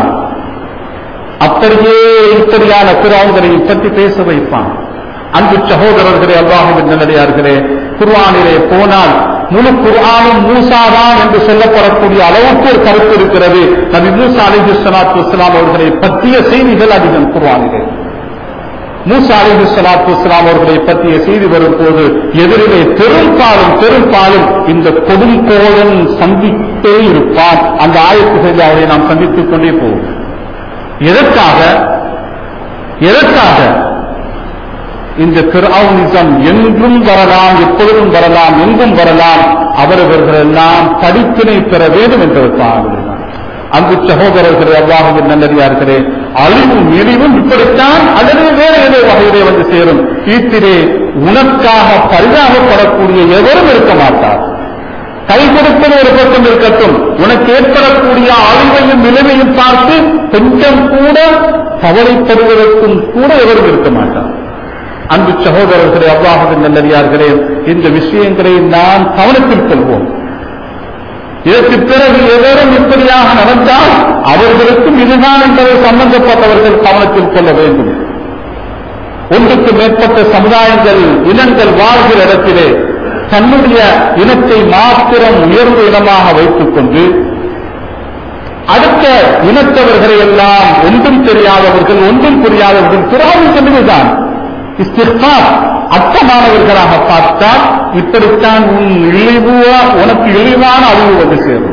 அப்படியே இப்படியான பிறங்களை பற்றி பேச வைப்பான் அன்பு சகோதரர்களே அல்லாஹுவின் நல்லடியார்களே குர்ஆனிலே போனால் முழு குர்ஆனும் மூசாதான் என்று சொல்லப்படக்கூடிய அளவுக்கு ஒரு கருத்து இருக்கிறது நபி மூசா அலிஹி சலாத்து வஸ்லாம் அவர்களை பற்றிய செய்திகள் அதிகம் குர்ஆனிலே மூசா அலிஹி சலாத்து வஸ்லாம் அவர்களை பற்றிய செய்தி வரும் போது எதிரிலே பெரும்பாலும் பெரும்பாலும் இந்த கொடுங்கோளன் சந்தித்தே இருப்பான் அந்த ஆயத்துகளில் அவரை நாம் சந்தித்துக் கொண்டே போவோம் எதற்காக எதற்காக இந்த பிராவுனிசம் என்றும் வரலாம் எப்பொழுதும் வரலாம் எங்கும் வரலாம் அவரவர்கள் எல்லாம் படிப்பினை பெற வேண்டும் என்பதற்காக அங்கு சகோதரர்களே அவ்வாஹுவின் நல்லடியார்களே அழிவும் இழிவும் இப்படித்தான் அல்லது வேறு ஏதோ வகையிலே வந்து சேரும் ஈத்திலே உனக்காக பரிதாபப்படக்கூடிய எவரும் இருக்க மாட்டார் கை கொடுப்பது ஒரு பக்கம் இருக்கட்டும் உனக்கு ஏற்படக்கூடிய அழிவையும் நிலைமையும் பார்த்து கொஞ்சம் கூட கவலைப்படுவதற்கும் கூட எவரும் இருக்க மாட்டார் அன்பு சகோதரர்களே அவ்வாஹுவின் நல்லடியார்களே இந்த விஷயங்களை நாம் கவனத்தில் கொள்வோம் இதற்கு பிறகு எவரும் இப்படியாக நடந்தால் அவர்களுக்கும் இதுதான் என்பதை சம்பந்தப்பட்டவர்கள் கவனத்தில் கொள்ள வேண்டும் ஒன்றுக்கு மேற்பட்ட சமுதாயங்கள் இனங்கள் வாழ்கிற இடத்திலே தன்னுடைய இனத்தை மாத்திரம் உயர்ந்த இனமாக வைத்துக் கொண்டு அடுத்த இனத்தவர்களை எல்லாம் ஒன்றும் தெரியாதவர்கள் ஒன்றும் புரியாதவர்கள் பிறாவும் சொன்னதுதான் இஸ்திஃபார் அர்த்தமானவர்களாக பார்த்தால் இப்படித்தான் உன் இழிவா உனக்கு இழிவான அறிவு வந்து சேரும்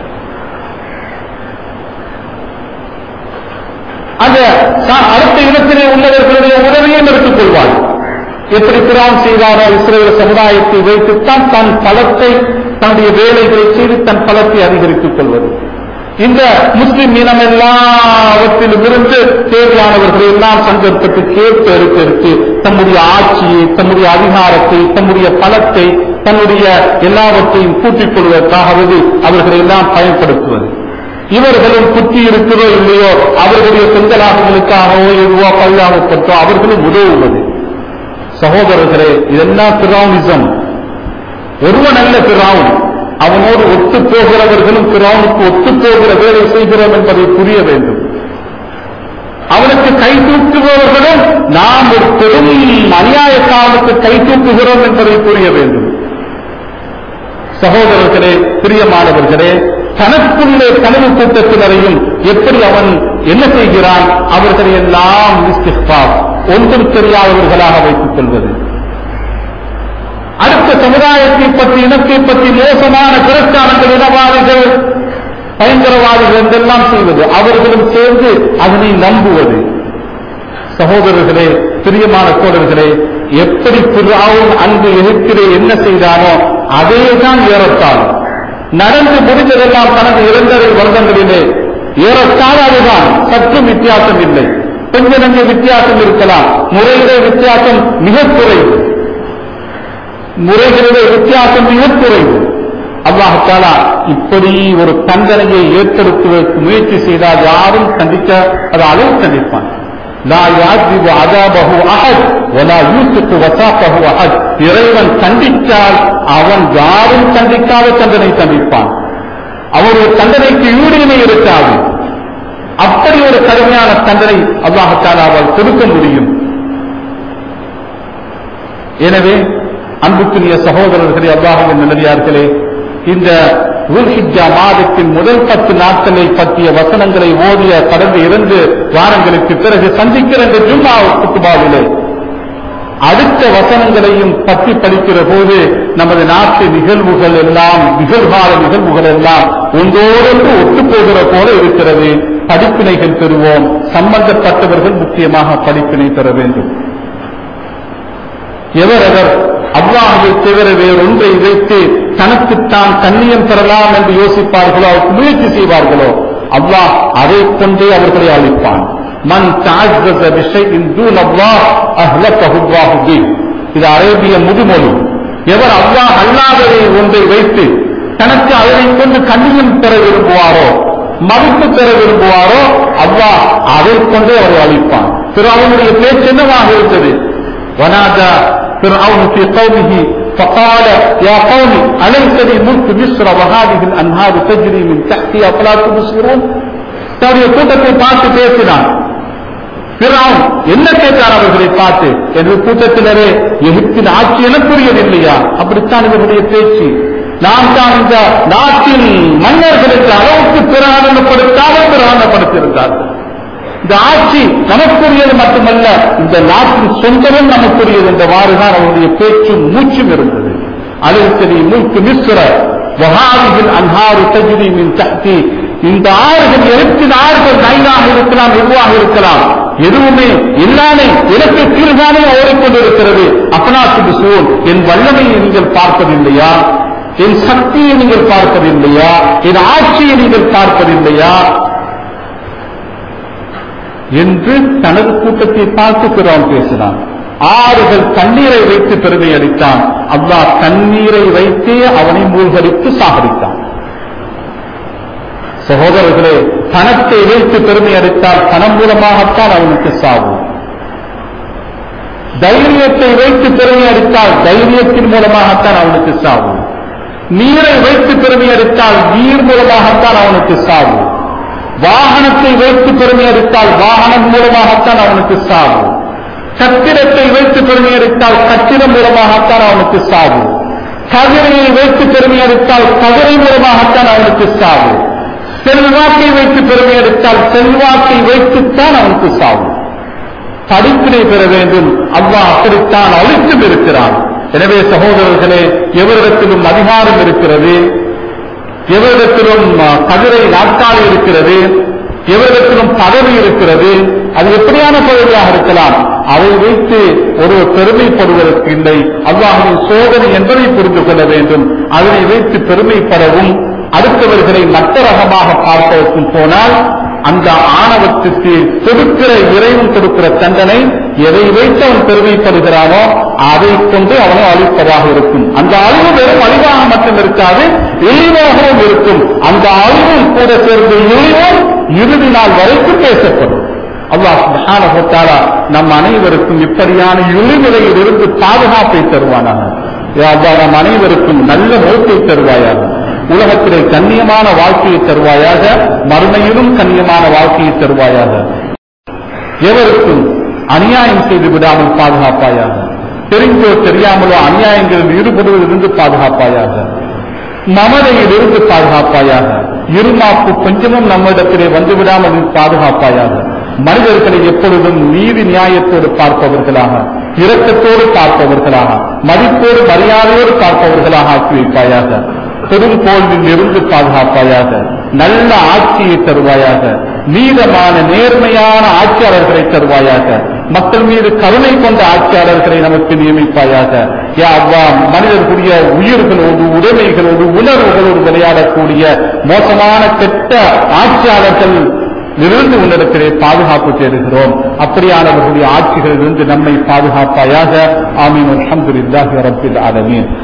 அந்த சா- அடுத்த இனத்திலே உள்ளவர்களுடைய உதவியும் எடுத்துக் கொள்வாள் எப்படி பிரான் செய்தாரோ இஸ்ரேல் சமுதாயத்தை வைத்துத்தான் தன் பலத்தை தன்னுடைய வேலைகளை செய்து தன் பலத்தை அதிகரித்துக் கொள்வது இந்த முஸ்லிம் இனம் எல்லாவற்றிலும் இருந்து தேவையானவர்களை எல்லாம் சங்கற்பட்டு கேட்டு எடுத்து எடுத்து தம்முடைய ஆட்சியை தம்முடைய அதிகாரத்தை தம்முடைய பலத்தை தன்னுடைய எல்லாவற்றையும் கூட்டிக் கொள்வதற்காகவது அவர்களை எல்லாம் பயன்படுத்துவது இவர்களும் குத்தி இருக்கிறோ இல்லையோ அவர்களுடைய சொந்த லாபங்களுக்காகவோ எதுவோ பல்லாமப்பட்டோ அவர்களும் உதவுவது சகோதரர்களே இதெல்லாம் பிராவுனிசம் ஒருவன் அல்ல பிராவுன் அவனோடு ஒத்து போகிறவர்களும் பிராவுனுக்கு ஒத்து போகிற வேலை செய்கிறோம் என்பதை புரிய வேண்டும் அவனுக்கு கை தூக்குபவர்களும் நாம் ஒரு பெரும் அநியாயக்காரனுக்கு கை தூக்குகிறோம் என்பதை புரிய வேண்டும் சகோதரர்களே பிரியமானவர்களே தனக்குள்ளே கனவு கூட்டத்தினரையும் எப்படி அவன் என்ன செய்கிறான் அவர்களை எல்லாம் இஸ்திஃபார், ஒன்றும் தெரியாதவர்களாக வைத்துக் கொள்வது அடுத்த சமுதாயத்தை பற்றி இனத்தை பற்றி மோசமான பிரச்சாரங்கள் இனவாதிகள் பயங்கரவாதிகள் என்றெல்லாம் செய்வது அவர்களும் சேர்ந்து அதனை நம்புவது சகோதரர்களே பிரியமான தோழர்களே எப்படி பிறாவும் அங்கு எதிர்க்கிறே என்ன செய்தானோ அதேதான் ஏறத்தால் நடந்து முடிந்ததெல்லாம் தனது இரண்டரை வருடங்களிலே ஏறத்தால் அதுதான் சற்றும் வித்தியாசம் இல்லை கொஞ்சம் நஞ்ச வித்தியாசம் இருக்கலாம் முறையிலே வித்தியாசம் மிக குறைவு முறைகளிலே வித்தியாசம் மிக குறைவு அல்லாஹாலா இப்படி ஒரு தண்டனையை ஏற்படுத்துவதற்கு முயற்சி செய்தால் யாரும் கண்டிக்க அது அளவு கண்டிப்பான் லா யாஜிபு அதாபஹு அஹத் வலா யூசுக்கு வசாப்பஹு அஹத் இறைவன் கண்டித்தால் அவன் யாரும் கண்டிக்காத தண்டனை கண்டிப்பான் அவருடைய தண்டனைக்கு ஈடுமை இருக்காது அப்படி ஒரு கடுமையான தண்டனை அல்லாஹாலா அவள் கொடுக்க முடியும் எனவே அன்புக்குரிய சகோதரர்களே அல்லாஹின் நல்லடியார்களே இந்த உல்ஹிஜா மாதத்தின் முதல் பத்து நாட்களை பற்றிய வசனங்களை ஓதிய கடந்த இரண்டு வாரங்களுக்கு பிறகு சந்திக்கிற இந்த ஜும்மா குத்துபாவிலே அடுத்த வசனங்களையும் பற்றி படிக்கிற போது நமது நாட்டு நிகழ்வுகள் எல்லாம் நிகழ்கால நிகழ்வுகள் எல்லாம் ஒன்றோடொன்று ஒத்துப்போகிற போல இருக்கிறது படிப்பினைகள் பெறுவோம் சம்பந்தப்பட்டவர்கள் முக்கியமாக படிப்பினை பெற வேண்டும் எவரவர் அல்லாஹை தவிர வேறொன்றை வைத்து தனக்குத்தான் கண்ணியம் பெறலாம் என்று யோசிப்பார்களோ அவருக்கு முயற்சி செய்வார்களோ அல்லாஹ் அதை கொண்டே அவர்களை அளிப்பான் மன் தாஜ்ஜஸ பிஷைஇன் தூன் அல்லாஹ் அஹ்லகஹு அல்லாஹு பி இது அரேபிய முதுமொழி எவர் அல்லாஹ் அல்லாததை ஒன்றை வைத்து தனக்கு அதனை கொண்டு கண்ணியம் பெற விரும்புவாரோ மதிப்பு பெற விரும்புவாரோ அல்லாஹ் அதை கொண்டே அவரை அளிப்பான் பிற அவனுடைய பேச்சு என்னவாக இருந்தது ونادى فرعون في قومه فقال يا قوم أليس لي ملك مصر وهذه الأنهار تجري من تحتي أفلا تبصرون தன்னுடைய கூட்டத்தை பார்த்து பேசினான் பிறாவும் என்ன கேட்டார் அவர்களை பார்த்து என்று கூட்டத்தினரே எகிப்தின் ஆட்சி எனக்குரியது இல்லையா அப்படித்தான் இவருடைய பேச்சு நாம் தான் இந்த நாட்டின் மன்னர்களுக்கு அளவுக்கு பிராணப்படுத்தாமல் பிராணப்படுத்தியிருந்தார்கள் இந்த ஆட்சி நமக்குரியது மட்டுமல்ல இந்த நாட்டின் சொந்தமும் நமக்குரியது என்றவாறுதான் அவருடைய பேச்சும் மூச்சும் இருந்தது அலிசரி மூக்கு மிஸ்ர வகாதிகள் அன்ஹாறு தஜிரி மின் சக்தி இந்த ஆறுகள் எழுத்தின் ஆறுகள் நைனாக இருக்கலாம் எதுவாக இருக்கலாம் எதுவுமே எல்லாமே எனக்கு கீழ்கானே ஓடிக்கொண்டிருக்கிறது அபனாத்து சூழ் என் வல்லமையை நீங்கள் பார்ப்பதில்லையா என் சக்தியை நீங்கள் பார்ப்பதில்லையா என் ஆட்சியை நீங்கள் பார்ப்பதில்லையா என்று தனது கூட்டத்தை பார்த்து பிறவன் பேசினான் ஆறுகள் தண்ணீரை வைத்து பெருமை அளித்தான் அல்லாஹ் தண்ணீரை வைத்தே அவனை மூழ்கடித்து சாகடித்தான் சகோதரர்களே பணத்தை வைத்து பெருமை அளித்தால் பணம் மூலமாகத்தான் அவனுக்கு சாவு தைரியத்தை வைத்து பெருமை அளித்தால் தைரியத்தின் மூலமாகத்தான் அவனுக்கு சாவு நீரை வைத்து பெருமை அளித்தால் நீர் மூலமாகத்தான் அவனுக்கு சாவு வாகனத்தை வைத்து பெருமை அளித்தால் வாகனம் மூலமாகத்தான் அவனுக்கு சாவு கட்டிடத்தை வைத்து பெருமை அளித்தால் கட்டிடம் மூலமாகத்தான் அவனுக்கு சாவு கதிரையை வைத்து பெருமை எடுத்தால் கதிரை மூலமாகத்தான் அவனுக்கு சாவு செல்வாக்கை வைத்து பெருமை எடுத்தால் செல்வாக்கை வைத்துத்தான் அவனுக்கு சாவு படிப்பினை பெற வேண்டும் அல்லாஹ் அப்படித்தான் அழித்தும் இருக்கிறான் எனவே சகோதரர்களே எவரிடத்திலும் அதிகாரம் இருக்கிறது எவரிடத்திலும் அஹ், கதிரை நாட்காலி இருக்கிறது எவரிடத்திலும் பதவி இருக்கிறது அது எப்படியான பதவியாக இருக்கலாம் அதை வைத்து ஒரு பெருமைப்படுவதற்கு இல்லை அல்லாஹின் சோதனை என்பதை புரிந்து கொள்ள வேண்டும் அதனை வைத்து பெருமைப்படவும் அடுத்தவர்களை மற்ற ரகமாக பார்ப்பதற்கும் போனால் அந்த ஆணவத்திற்கு கொடுக்கிற இறைவன் கொடுக்கிற தண்டனை எதை வைத்து அவன் பெருமைப்படுகிறானோ அதை கொண்டு அவனை அழிப்பதாக இருக்கும் அந்த அழிவு வெறும் அழிவாக மட்டும் இருக்காது இழிவாகவும் இருக்கும் அந்த அழிவும் கூட சேர்ந்து இழிவும் இறுதி நாள் வரைக்கும் பேசப்படும் அல்லாஹ் சுப்ஹானஹு வ தஆலா நம் அனைவருக்கும் இப்படியான இழிநிலையில் இருந்து பாதுகாப்பை தருவானாக யா அல்லாஹ் நம் அனைவருக்கும் நல்ல நோக்கை தருவாயாக உலகத்திலே கண்ணியமான வாழ்க்கையை தருவாயாக மறுமையிலும் கண்ணியமான வாழ்க்கையை தருவாயாக எவருக்கும் அநியாயம் செய்து விடாமல் பாதுகாப்பாயாக தெரிந்தோ தெரியாமலோ அநியாயங்களில் ஈடுபடுவதிலிருந்து பாதுகாப்பாயாக மமதையிலிருந்து பாதுகாப்பாயாக இருமாப்பு கொஞ்சமும் நம்மிடத்திலே வந்துவிடாமல் பாதுகாப்பாயாக மனிதர்களை எப்பொழுதும் நீதி நியாயத்தோடு பார்ப்பவர்களாக இரக்கத்தோடு பார்ப்பவர்களாக மதிப்போடு மரியாதையோடு பார்ப்பவர்களாக ஆக்கி வைப்பாயாக பெரும் தோல்வியில் இருந்து பாதுகாப்பாயாக நல்ல ஆட்சியை தருவாயாக நீதமான நேர்மையான ஆட்சியாளர்களை தருவாயாக மக்கள் மீது கருணை கொண்ட ஆட்சியாளர்களை நமக்கு நியமிப்பாயாக யா அவ்வா மனிதர்களுடைய உயிர்களோடு உடைமைகளோடு உணர்வுகளோடு விளையாடக்கூடிய மோசமான கெட்ட ஆட்சியாளர்கள் இருந்து உன்னிடத்திலே பாதுகாப்பு தேடுகிறோம் அப்படியானவர்களுடைய ஆட்சிகளிலிருந்து நம்மை பாதுகாப்பாயாக ஆமீன் அல்ஹம்துலில்லாஹி ரப்பில் ஆலமீன்